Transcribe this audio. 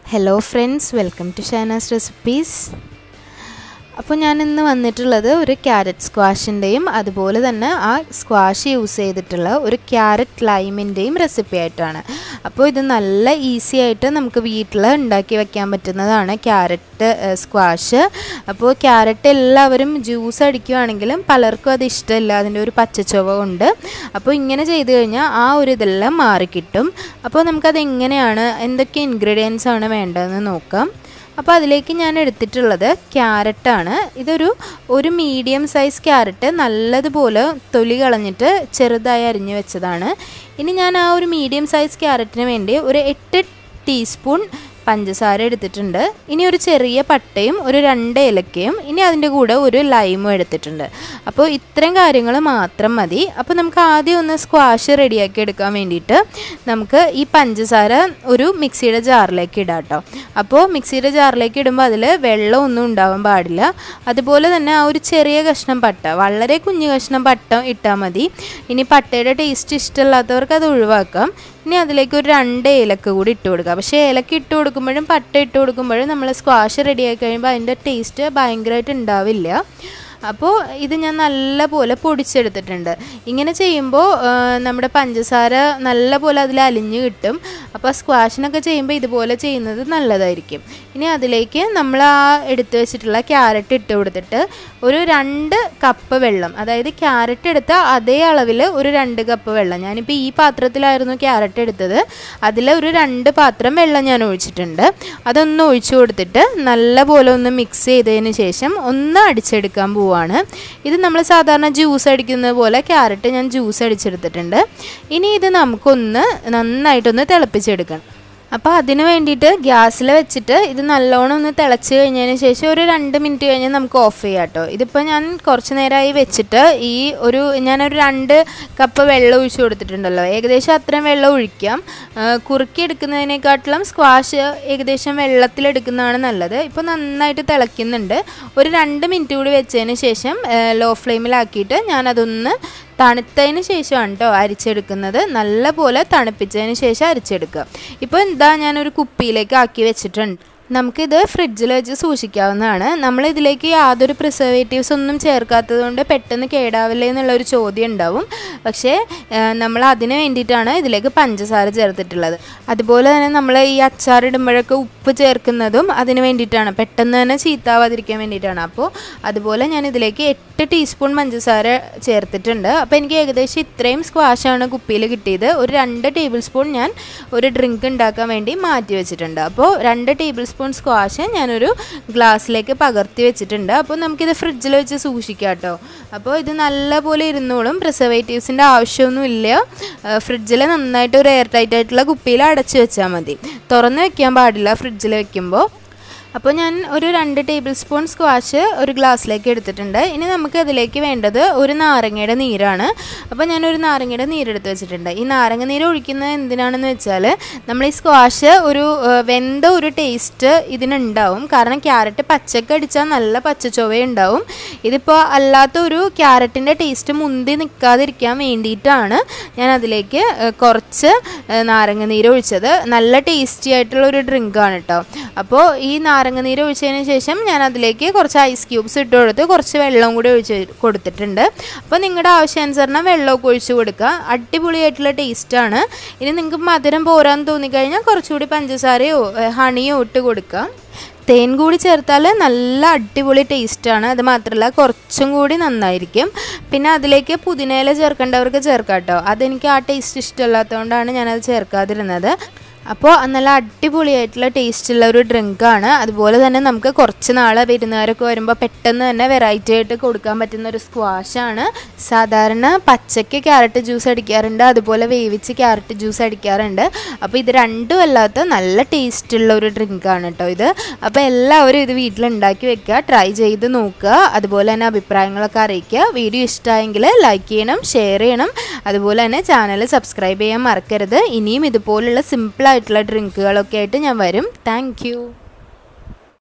hello friends welcome to Shaina's recipes അപ്പോൾ ഞാൻ ഇന്ന് വന്നിട്ടുള്ളത് ഒരു ക്യാരറ്റ് സ്ക്വാഷിൻ്റെയും അതുപോലെ തന്നെ ആ സ്ക്വാഷ് യൂസ് ചെയ്തിട്ടുള്ള ഒരു ക്യാരറ്റ് ലൈമിൻ്റെയും റെസിപ്പി ആയിട്ടാണ് അപ്പോൾ ഇത് നല്ല ഈസി ആയിട്ട് നമുക്ക് വീട്ടിൽ ഉണ്ടാക്കി വെക്കാൻ പറ്റുന്നതാണ് ക്യാരറ്റ് സ്ക്വാഷ് അപ്പോൾ ക്യാരറ്റ് എല്ലാവരും ജ്യൂസ് അടിക്കുകയാണെങ്കിലും പലർക്കും അത് ഇഷ്ടമില്ല അതിൻ്റെ ഒരു പച്ചച്ചുവ ഉണ്ട് അപ്പോൾ ഇങ്ങനെ ചെയ്ത് കഴിഞ്ഞാൽ ആ ഒരു ഇതെല്ലാം മാറിക്കിട്ടും അപ്പോൾ നമുക്കത് എങ്ങനെയാണ് എന്തൊക്കെ ഇൻഗ്രീഡിയൻസ് ആണ് വേണ്ടതെന്ന് നോക്കാം അപ്പോൾ അതിലേക്ക് ഞാൻ എടുത്തിട്ടുള്ളത് ക്യാരറ്റാണ് ഇതൊരു ഒരു മീഡിയം സൈസ് ക്യാരറ്റ് നല്ലതുപോലെ തൊലി കളഞ്ഞിട്ട് ചെറുതായി അരിഞ്ഞു വെച്ചതാണ് ഇനി ഞാൻ ആ ഒരു മീഡിയം സൈസ് ക്യാരറ്റിന് വേണ്ടി ഒരു എട്ട് ടീസ്പൂൺ പഞ്ചസാര എടുത്തിട്ടുണ്ട് ഇനി ഒരു ചെറിയ പട്ടയും ഒരു രണ്ട് ഏലക്കയും ഇനി അതിൻ്റെ കൂടെ ഒരു ലൈമും എടുത്തിട്ടുണ്ട് അപ്പോൾ ഇത്രയും കാര്യങ്ങൾ മാത്രം മതി അപ്പോൾ നമുക്ക് ആദ്യം ഒന്ന് സ്ക്വാഷ് റെഡിയാക്കി എടുക്കാൻ വേണ്ടിയിട്ട് നമുക്ക് ഈ പഞ്ചസാര ഒരു മിക്സിയുടെ ജാറിലേക്ക് ഇടാം കേട്ടോ അപ്പോൾ മിക്സിയുടെ ജാറിലേക്ക് ഇടുമ്പോൾ അതിൽ വെള്ളമൊന്നും ഉണ്ടാവാൻ പാടില്ല അതുപോലെ തന്നെ ആ ഒരു ചെറിയ കഷ്ണം പട്ട വളരെ കുഞ്ഞു കഷ്ണം പട്ട ഇട്ടാൽ മതി ഇനി പട്ടയുടെ ടേസ്റ്റ് ഇഷ്ടമില്ലാത്തവർക്ക് അത് ഒഴിവാക്കാം ഇനി അതിലേക്ക് ഒരു രണ്ട് ഏലക്ക കൂടി ഇട്ട് കൊടുക്കുക പക്ഷേ ഏലക്ക ഇട്ട് കൊടുക്കുമ്പോഴും പട്ട ഇട്ട് കൊടുക്കുമ്പോഴും നമ്മൾ സ്ക്വാഷ് റെഡിയാക്കി കഴിയുമ്പോൾ അതിൻ്റെ ടേസ്റ്റ് ഭയങ്കരമായിട്ട് ഉണ്ടാവില്ല അപ്പോൾ ഇത് ഞാൻ നല്ല പോലെ പൊടിച്ചെടുത്തിട്ടുണ്ട് ഇങ്ങനെ ചെയ്യുമ്പോൾ നമ്മുടെ പഞ്ചസാര നല്ല പോലെ അതിൽ അലിഞ്ഞ് കിട്ടും അപ്പോൾ സ്ക്വാഷിനൊക്കെ ചെയ്യുമ്പോൾ ഇതുപോലെ ചെയ്യുന്നത് നല്ലതായിരിക്കും ഇനി അതിലേക്ക് നമ്മൾ ആ എടുത്തു വെച്ചിട്ടുള്ള ക്യാരറ്റ് ഇട്ട് കൊടുത്തിട്ട് ഒരു രണ്ട് കപ്പ് വെള്ളം അതായത് ക്യാരറ്റ് എടുത്ത അതേ അളവിൽ ഒരു രണ്ട് കപ്പ് വെള്ളം ഞാനിപ്പോൾ ഈ പാത്രത്തിലായിരുന്നു ക്യാരറ്റ് എടുത്തത് അതിൽ ഒരു രണ്ട് പാത്രം വെള്ളം ഞാൻ ഒഴിച്ചിട്ടുണ്ട് അതൊന്ന് ഒഴിച്ചു കൊടുത്തിട്ട് നല്ല പോലെ ഒന്ന് മിക്സ് ചെയ്തതിന് ശേഷം ഒന്ന് അടിച്ചെടുക്കാൻ പോവാണ് ഇത് നമ്മൾ സാധാരണ ജ്യൂസ് അടിക്കുന്നത് പോലെ ക്യാരറ്റ് ഞാൻ ജ്യൂസ് അടിച്ചെടുത്തിട്ടുണ്ട് ഇനി ഇത് നമുക്കൊന്ന് നന്നായിട്ടൊന്ന് തിളപ്പിച്ചെടുക്കണം അപ്പോൾ അതിന് വേണ്ടിയിട്ട് ഗ്യാസിൽ വെച്ചിട്ട് ഇത് നല്ലോണം ഒന്ന് തിളച്ച് കഴിഞ്ഞതിന് ശേഷം ഒരു രണ്ട് മിനിറ്റ് കഴിഞ്ഞ് നമുക്ക് ഓഫ് ചെയ്യാം കേട്ടോ ഇതിപ്പോൾ ഞാൻ കുറച്ച് നേരമായി വെച്ചിട്ട് ഈ ഒരു ഞാനൊരു രണ്ട് കപ്പ് വെള്ളം ഒഴിച്ചു കൊടുത്തിട്ടുണ്ടല്ലോ ഏകദേശം അത്രയും വെള്ളം ഒഴിക്കാം കുറുക്കി എടുക്കുന്നതിനെക്കാട്ടിലും സ്ക്വാഷ് ഏകദേശം വെള്ളത്തിലെടുക്കുന്നതാണ് നല്ലത് ഇപ്പോൾ നന്നായിട്ട് തിളയ്ക്കുന്നുണ്ട് ഒരു രണ്ട് മിനിറ്റ് കൂടി വെച്ചതിന് ശേഷം ലോ ഫ്ലെയിമിലാക്കിയിട്ട് ഞാനതൊന്ന് തണുത്തതിന് ശേഷമാണ് കേട്ടോ അരിച്ചെടുക്കുന്നത് നല്ല പോലെ തണുപ്പിച്ചതിന് ശേഷം അരിച്ചെടുക്കുക ഇപ്പോൾ എന്താ ഞാനൊരു കുപ്പിയിലേക്ക് ആക്കി വെച്ചിട്ടുണ്ട് നമുക്കിത് ഫ്രിഡ്ജിൽ വെച്ച് സൂക്ഷിക്കാവുന്നതാണ് നമ്മൾ ഇതിലേക്ക് യാതൊരു പ്രിസർവേറ്റീവ്സ് ഒന്നും ചേർക്കാത്തത് കൊണ്ട് പെട്ടെന്ന് കേടാവില്ലേ എന്നുള്ളൊരു ചോദ്യം ഉണ്ടാവും പക്ഷേ നമ്മൾ അതിന് വേണ്ടിയിട്ടാണ് ഇതിലേക്ക് പഞ്ചസാര ചേർത്തിട്ടുള്ളത് അതുപോലെ തന്നെ നമ്മൾ ഈ അച്ചാർ ഇടുമ്പോഴൊക്കെ ഉപ്പ് ചേർക്കുന്നതും അതിന് വേണ്ടിയിട്ടാണ് പെട്ടെന്ന് തന്നെ ചീത്താവാതിരിക്കാൻ വേണ്ടിയിട്ടാണ് അപ്പോൾ അതുപോലെ ഞാൻ ഇതിലേക്ക് എട്ട് ടീസ്പൂൺ പഞ്ചസാര ചേർത്തിട്ടുണ്ട് അപ്പോൾ എനിക്ക് ഏകദേശം ഇത്രയും സ്ക്വാഷാണ് കുപ്പിയിൽ കിട്ടിയത് ഒരു രണ്ട് ടേബിൾ സ്പൂൺ ഞാൻ ഒരു ഡ്രിങ്ക് ഉണ്ടാക്കാൻ വേണ്ടി മാറ്റി വെച്ചിട്ടുണ്ട് അപ്പോൾ രണ്ട് ടേബിൾ സ്പൂൺ സ്ക്വാഷ് ഞാനൊരു ഗ്ലാസ്സിലേക്ക് പകർത്തി വെച്ചിട്ടുണ്ട് അപ്പോൾ നമുക്കിത് ഫ്രിഡ്ജിൽ വെച്ച് സൂക്ഷിക്കാം കേട്ടോ അപ്പോൾ ഇത് നല്ലപോലെ ഇരുന്നോളും പ്രിസർവേറ്റീവ്സിൻ്റെ ആവശ്യമൊന്നുമില്ല ഫ്രിഡ്ജിൽ നന്നായിട്ട് ഒരു എയർ ടൈറ്റ് ആയിട്ടുള്ള കുപ്പിയിൽ അടച്ചു വെച്ചാൽ മതി തുറന്ന് വെക്കാൻ പാടില്ല ഫ്രിഡ്ജിൽ വെക്കുമ്പോൾ അപ്പോൾ ഞാൻ ഒരു രണ്ട് ടേബിൾ സ്പൂൺ സ്ക്വാഷ് ഒരു ഗ്ലാസ്സിലേക്ക് എടുത്തിട്ടുണ്ട് ഇനി നമുക്ക് അതിലേക്ക് വേണ്ടത് ഒരു നാരങ്ങയുടെ നീരാണ് അപ്പോൾ ഞാനൊരു നാരങ്ങയുടെ നീരെടുത്ത് വെച്ചിട്ടുണ്ട് ഈ നാരങ്ങ നീര് ഒഴിക്കുന്നത് എന്തിനാണെന്ന് വെച്ചാൽ നമ്മൾ ഈ സ്ക്വാഷ് ഒരു വെന്ത ഒരു ടേസ്റ്റ് ഇതിനുണ്ടാവും കാരണം ക്യാരറ്റ് പച്ചക്ക് അടിച്ചാൽ നല്ല പച്ചച്ചൊവയുണ്ടാവും ഇതിപ്പോൾ അല്ലാത്ത ഒരു ക്യാരറ്റിൻ്റെ ടേസ്റ്റ് മുന്തി നിൽക്കാതിരിക്കാൻ വേണ്ടിയിട്ടാണ് ഞാൻ അതിലേക്ക് കുറച്ച് നാരങ്ങ നീര് ഒഴിച്ചത് നല്ല ടേസ്റ്റി ആയിട്ടുള്ള ഒരു ഡ്രിങ്കാണ് കേട്ടോ അപ്പോൾ ഈ നാരങ്ങനീര് ഒഴിച്ചതിന് ശേഷം ഞാൻ അതിലേക്ക് കുറച്ച് ഐസ് ക്യൂബ്സ് ഇട്ട് കൊടുത്ത് കുറച്ച് വെള്ളം കൂടി ഒഴിച്ച് കൊടുത്തിട്ടുണ്ട് അപ്പോൾ നിങ്ങളുടെ ആവശ്യാനുസരണം വെള്ളമൊക്കെ ഒഴിച്ച് കൊടുക്കുക അടിപൊളിയായിട്ടുള്ള ടേസ്റ്റാണ് ഇനി നിങ്ങൾക്ക് മധുരം പോരാന്ന് തോന്നിക്കഴിഞ്ഞാൽ കുറച്ചുകൂടി പഞ്ചസാരയോ ഹണിയോ ഇട്ട് കൊടുക്കാം തേൻ കൂടി ചേർത്താൽ നല്ല അടിപൊളി ടേസ്റ്റാണ് അത് മാത്രമല്ല കുറച്ചും കൂടി നന്നായിരിക്കും പിന്നെ അതിലേക്ക് പുതിനയില ചേർക്കേണ്ടവർക്ക് ചേർക്കാം കേട്ടോ അതെനിക്ക് ആ ടേസ്റ്റ് ഇഷ്ടമല്ലാത്തതുകൊണ്ടാണ് ഞാനത് ചേർക്കാതിരുന്നത് അപ്പോൾ നല്ല അടിപൊളിയായിട്ടുള്ള ടേസ്റ്റുള്ള ഒരു ഡ്രിങ്കാണ് അതുപോലെ തന്നെ നമുക്ക് കുറച്ച് നാൾ വിരുന്നുകാരൊക്കെ വരുമ്പോൾ പെട്ടെന്ന് തന്നെ വെറൈറ്റി ആയിട്ട് കൊടുക്കാൻ പറ്റുന്ന ഒരു സ്ക്വാഷാണ് സാധാരണ പച്ചയ്ക്ക് ക്യാരറ്റ് ജ്യൂസ് അടിക്കാറുണ്ട് അതുപോലെ വേവിച്ച് ക്യാരറ്റ് ജ്യൂസ് അടിക്കാറുണ്ട് അപ്പോൾ ഇത് രണ്ടും അല്ലാത്ത നല്ല ടേസ്റ്റുള്ള ഒരു ഡ്രിങ്കാണ് കേട്ടോ ഇത് അപ്പോൾ എല്ലാവരും ഇത് വീട്ടിലുണ്ടാക്കി വെക്കുക ട്രൈ ചെയ്ത് നോക്കുക അതുപോലെ തന്നെ അഭിപ്രായങ്ങളൊക്കെ അറിയിക്കുക വീഡിയോ ഇഷ്ടമായെങ്കിൽ ലൈക്ക് ചെയ്യണം ഷെയർ ചെയ്യണം അതുപോലെ തന്നെ ചാനൽ സബ്സ്ക്രൈബ് ചെയ്യാൻ മറക്കരുത് ഇനിയും ഇതുപോലുള്ള സിമ്പിൾ ആയിട്ടുള്ള ഡ്രിങ്കുകളൊക്കെ ആയിട്ട് ഞാൻ വരും താങ്ക്